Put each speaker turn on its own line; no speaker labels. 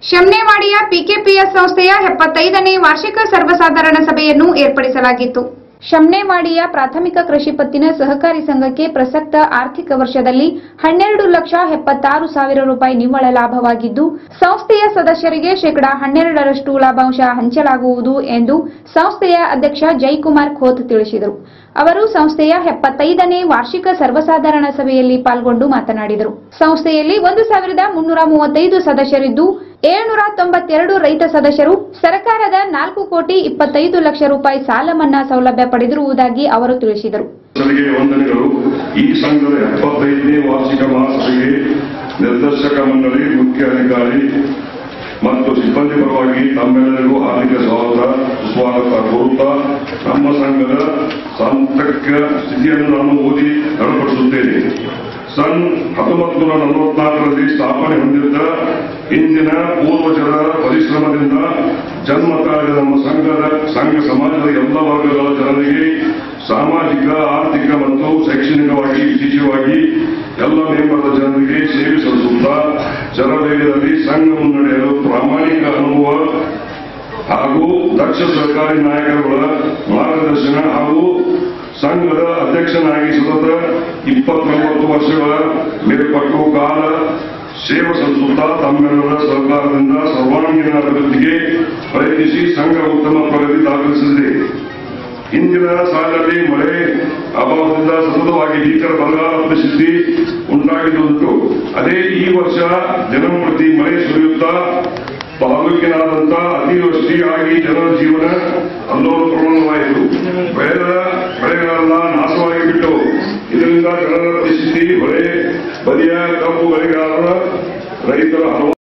ಶಮ್ನೇವಾಡಿಯ PKPS ಸಂಸ್ಥೆಯ ಎಪ್ಪತ್ತೈದನೇ ವಾರ್ಷಿಕ ಸರ್ವಸಾಧಾರಣ ಸಭೆಯನ್ನು ಏರ್ಪಡಿಸಲಾಗಿತ್ತು ಶಮ್ನೇವಾಡಿಯ ಪ್ರಾಥಮಿಕ ಕೃಷಿ ಪತ್ತಿನ ಸಹಕಾರಿ ಸಂಘಕ್ಕೆ ಪ್ರಸಕ್ತ ಆರ್ಥಿಕ ವರ್ಷದಲ್ಲಿ ಹನ್ನೆರಡು ಲಕ್ಷ ಎಪ್ಪತ್ತಾರು ಸಾವಿರ ರೂಪಾಯಿ ನಿವ್ವಳ ಲಾಭವಾಗಿದ್ದು ಸಂಸ್ಥೆಯ ಸದಸ್ಯರಿಗೆ ಶೇಕಡಾ ಹನ್ನೆರಡರಷ್ಟು ಲಾಭಾಂಶ ಹಂಚಲಾಗುವುದು ಎಂದು ಸಂಸ್ಥೆಯ ಅಧ್ಯಕ್ಷ ಜೈಕುಮಾರ್ ಖೋತ್ ತಿಳಿಸಿದರು ಅವರು ಸಂಸ್ಥೆಯ ಎಪ್ಪತ್ತೈದನೇ ವಾರ್ಷಿಕ ಸರ್ವಸಾಧಾರಣ ಸಭೆಯಲ್ಲಿ ಪಾಲ್ಗೊಂಡು ಮಾತನಾಡಿದರು ಸಂಸ್ಥೆಯಲ್ಲಿ ಒಂದು ಸಾವಿರದ ಮುನ್ನೂರ ಮೂವತ್ತೈದು ಸದಸ್ಯರಿದ್ದು ಏಳ್ನೂರ ತೊಂಬತ್ತೆರಡು ರೈತ ಸದಸ್ಯರು ಸರ್ಕಾರದ ನಾಲ್ಕು ಕೋಟಿ ಇಪ್ಪತ್ತೈದು ಲಕ್ಷ ರೂಪಾಯಿ ಸಾಲ ಮನ್ನಾ ಸೌಲಭ್ಯ ಪಡೆದಿರುವುದಾಗಿ ಅವರು ತಿಳಿಸಿದರು
ಸಭೆಗೆ ವಂದನೆಗಳು ಈ ಸಂಘದ ಎಪ್ಪತ್ತೈದನೇ ವಾರ್ಷಿಕ ಮಹಾಸಭೆಗೆ ನಿರ್ದೇಶಕ ಮಂಡಳಿ ಮುಖ್ಯ ಅಧಿಕಾರಿ ಮತ್ತು ಸಿಬ್ಬಂದಿ ಪರವಾಗಿ ತಮ್ಮೆಲ್ಲರಿಗೂ ಹಾರ್ದಿಕ ಸ್ವಾಗತ ಸುಸ್ವಾಗತ ಕೋರುತ್ತಾ ನಮ್ಮ ಸಂಘದ ಸಾಂತಕ ಸ್ಥಿತಿಯನ್ನು ನಾನು ಓದಿ ದೃಢಪಡಿಸುತ್ತೇನೆ ಸನ್ ಹತ್ತೊಂಬತ್ತು ನೂರ ನಲವತ್ನಾಲ್ಕರಲ್ಲಿ ಸ್ಥಾಪನೆ ಹೊಂದಿದ್ದ ಇಂದಿನ ಪೂರ್ವಜರ ಪರಿಶ್ರಮದಿಂದ ಜನ್ಮ ತಾಳಿದ ನಮ್ಮ ಸಂಘದ ಸಂಘ ಸಮಾಜದ ಎಲ್ಲ ವರ್ಗಗಳ ಜನರಿಗೆ ಸಾಮಾಜಿಕ ಆರ್ಥಿಕ ಮತ್ತು ಶೈಕ್ಷಣಿಕವಾಗಿ ವಿಶೇಷವಾಗಿ ಎಲ್ಲ ಮೆಂಬರ್ದ ಜನರಿಗೆ ಸೇವೆ ಸಲ್ಲಿಸುತ್ತಾ ಜನವೇಗದಲ್ಲಿ ಸಂಘ ಮುನ್ನಡೆಯಲು ಪ್ರಾಮಾಣಿಕ ಅನುಭವ ಹಾಗೂ ದಕ್ಷ ಸರ್ಕಾರಿ ನಾಯಕರುಗಳ ಮಾರ್ಗದರ್ಶನ ಹಾಗೂ ಸಂಘದ ಅಧ್ಯಕ್ಷನಾಗಿ ಸತತ ಇಪ್ಪತ್ತೊಂಬತ್ತು ವರ್ಷಗಳ ಮೇಲ್ಪಟ್ಟು ಕಾಲ ಸೇವೆ ಸಲ್ಲಿಸುತ್ತಾ ತಮ್ಮೆಲ್ಲರ ಸರ್ಕಾರದಿಂದ ಸರ್ವಾಂಗೀಣ ಅಭಿವೃದ್ಧಿಗೆ ಪ್ರಯತ್ನಿಸಿ ಸಂಘ ಉತ್ತಮ ಪ್ರಗತಿ ದಾಖಲಿಸಿದೆ ಹಿಂದಿನ ಸಾಲಿನಲ್ಲಿ ಮಳೆ ಅಭಾವದಿಂದ ಸತತವಾಗಿ ಭೀಕರ ಬರಗಾಲ ಪರಿಸ್ಥಿತಿ ಉಂಟಾಗಿದ್ದುಂಟು ಅದೇ ಈ ವರ್ಷ ದಿನಂಪ್ರತಿ ಮಳೆ ಸುರಿಯುತ್ತಾ ತಾಲೂಕಿನಾದಂತ ಅತಿವೃಷ್ಟಿ ಆಗಿ ಜನರ ಜೀವನ ಅಲ್ಲೋಲಕರಣವಾಯಿತು ಬೆಳೆದ ಬೆಳೆಗಳೆಲ್ಲ ನಾಶವಾಗಿ ಬಿಟ್ಟು ಇದರಿಂದ ಜನರ ಪರಿಸ್ಥಿತಿ ಹೊಳೆ ಬದಿಯ ಕಬ್ಬು ಬೆಳೆಗಾರರ ರೈತರ ಹಲವು